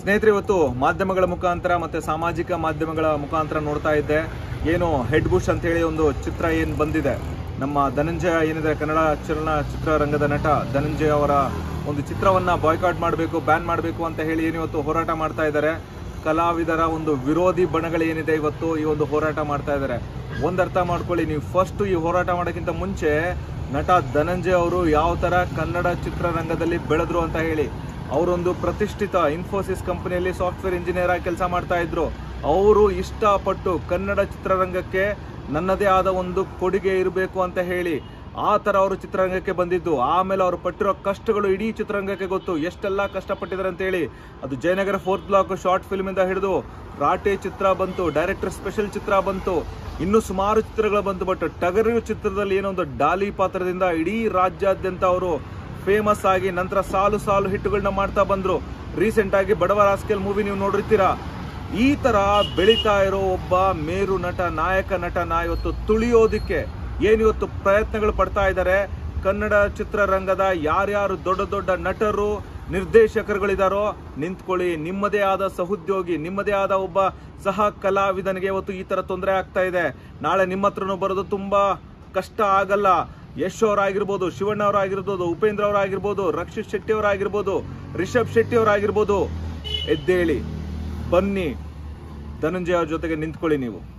ಸ್ನೇಹಿತರೆ ಇವತ್ತು ಮಾಧ್ಯಮಗಳ ಮುಖಾಂತರ ಮತ್ತೆ ಸಾಮಾಜಿಕ ಮಾಧ್ಯಮಗಳ ಮುಖಾಂತರ ನೋಡ್ತಾ ಇದ್ದೆ ಏನು ಹೆಡ್ ಬುಷ್ ಅಂತ ಹೇಳಿ ಒಂದು ಚಿತ್ರ ಏನು ಬಂದಿದೆ ನಮ್ಮ ಧನಂಜಯ ಏನಿದೆ ಕನ್ನಡ ಚಲನಚಿತ್ರರಂಗದ ನಟ ಧನಂಜಯ ಅವರ ಒಂದು ಚಿತ್ರವನ್ನ ಬಾಯ್ಕಾಟ್ ಮಾಡಬೇಕು ಬ್ಯಾನ್ ಮಾಡಬೇಕು ಅಂತ ಹೇಳಿ ಏನು ಇವತ್ತು ಹೋರಾಟ ಮಾಡ್ತಾ ಇದ್ದಾರೆ ಕಲಾವಿದರ ಒಂದು ವಿರೋಧಿ ಬಣಗಳೇನಿದೆ ಇವತ್ತು ಈ ಒಂದು ಹೋರಾಟ ಮಾಡ್ತಾ ಇದ್ದಾರೆ ಒಂದ್ ಅರ್ಥ ಮಾಡ್ಕೊಳ್ಳಿ ನೀವು ಫಸ್ಟ್ ಈ ಹೋರಾಟ ಮಾಡೋಕ್ಕಿಂತ ಮುಂಚೆ ನಟ ಧನಂಜಯ ಅವರು ಯಾವ ತರ ಕನ್ನಡ ಚಿತ್ರರಂಗದಲ್ಲಿ ಬೆಳೆದ್ರು ಅಂತ ಹೇಳಿ ಅವರೊಂದು ಪ್ರತಿಷ್ಠಿತ ಇನ್ಫೋಸಿಸ್ ಕಂಪನಿಯಲ್ಲಿ ಸಾಫ್ಟ್ವೇರ್ ಇಂಜಿನಿಯರ್ ಆಗಿ ಕೆಲಸ ಮಾಡ್ತಾ ಇದ್ರು ಅವರು ಇಷ್ಟಪಟ್ಟು ಕನ್ನಡ ಚಿತ್ರರಂಗಕ್ಕೆ ನನ್ನದೇ ಆದ ಒಂದು ಕೊಡುಗೆ ಇರಬೇಕು ಅಂತ ಹೇಳಿ ಆ ತರ ಅವರು ಚಿತ್ರರಂಗಕ್ಕೆ ಬಂದಿದ್ದು ಆಮೇಲೆ ಅವರು ಪಟ್ಟಿರೋ ಕಷ್ಟಗಳು ಇಡೀ ಚಿತ್ರರಂಗಕ್ಕೆ ಗೊತ್ತು ಎಷ್ಟೆಲ್ಲ ಕಷ್ಟಪಟ್ಟಿದ್ದಾರೆ ಅಂತ ಹೇಳಿ ಅದು Jayanagar fourth block short film ಇಂದ ಹಿಡಿದು ರಾಟೆ ಚಿತ್ರ ಬಂತು ಡೈರೆಕ್ಟರ್ ಸ್ಪೆಷಲ್ ಚಿತ್ರ ಬಂತು ಇನ್ನು ಸುಮಾರು ಚಿತ್ರಗಳು ಬಂತು ಬಟ್ ಟಗರು ಚಿತ್ರದಲ್ಲಿ ಏನೋ ಒಂದು ಡಾಲಿ ಪಾತ್ರದಿಂದ ಇಡೀ ರಾಜ್ಯಾದ್ಯಂತ ಅವರು ಫೇಮಸ್ ಆಗಿ ನಂತರ ಸಾಲು ಸಾಲು ಹಿಟ್ಟುಗಳನ್ನ ಮಾಡ್ತಾ ಬಂದ್ರು ರೀಸೆಂಟ್ ಆಗಿ ಬಡವ ರಾಸ್ಕೆಲ್ ಮೂವಿ ನೀವು ನೋಡಿರ್ತೀರಾ ಈ ತರ ಬೆಳೀತಾ ಇರೋ ಒಬ್ಬ ಮೇರು ನಟ ನಾಯಕ ನಟನ ಇವತ್ತು ತುಳಿಯೋದಿಕ್ಕೆ ಏನಿವತ್ತು ಪ್ರಯತ್ನಗಳು ಪಡ್ತಾ ಇದ್ದಾರೆ ಕನ್ನಡ ಚಿತ್ರರಂಗದ ಯಾರ್ಯಾರು ದೊಡ್ಡ ದೊಡ್ಡ ನಟರು ನಿರ್ದೇಶಕರುಗಳಿದಾರೋ ನಿಂತ್ಕೊಳ್ಳಿ ನಿಮ್ಮದೇ ಆದ ಸಹೋದ್ಯೋಗಿ ನಿಮ್ಮದೇ ಆದ ಒಬ್ಬ ಸಹ ಕಲಾವಿದನಿಗೆ ಇವತ್ತು ಈ ತರ ತೊಂದರೆ ಆಗ್ತಾ ಇದೆ ನಾಳೆ ನಿಮ್ಮ ಹತ್ರನೂ ಬರೋದು ತುಂಬಾ ಕಷ್ಟ ಆಗಲ್ಲ ಯಶ್ ಅವರಾಗಿರ್ಬೋದು ಶಿವಣ್ಣ ಅವರಾಗಿರ್ಬೋದು ಉಪೇಂದ್ರ ಅವರಾಗಿರ್ಬೋದು ರಕ್ಷಿತ್ ಶೆಟ್ಟಿ ಅವರಾಗಿರ್ಬೋದು ರಿಷಬ್ ಶೆಟ್ಟಿ ಅವರಾಗಿರ್ಬೋದು ಎದ್ದೇಳಿ ಬನ್ನಿ ಧನಂಜಯ ಅವ್ರ ಜೊತೆಗೆ ನಿಂತ್ಕೊಳ್ಳಿ ನೀವು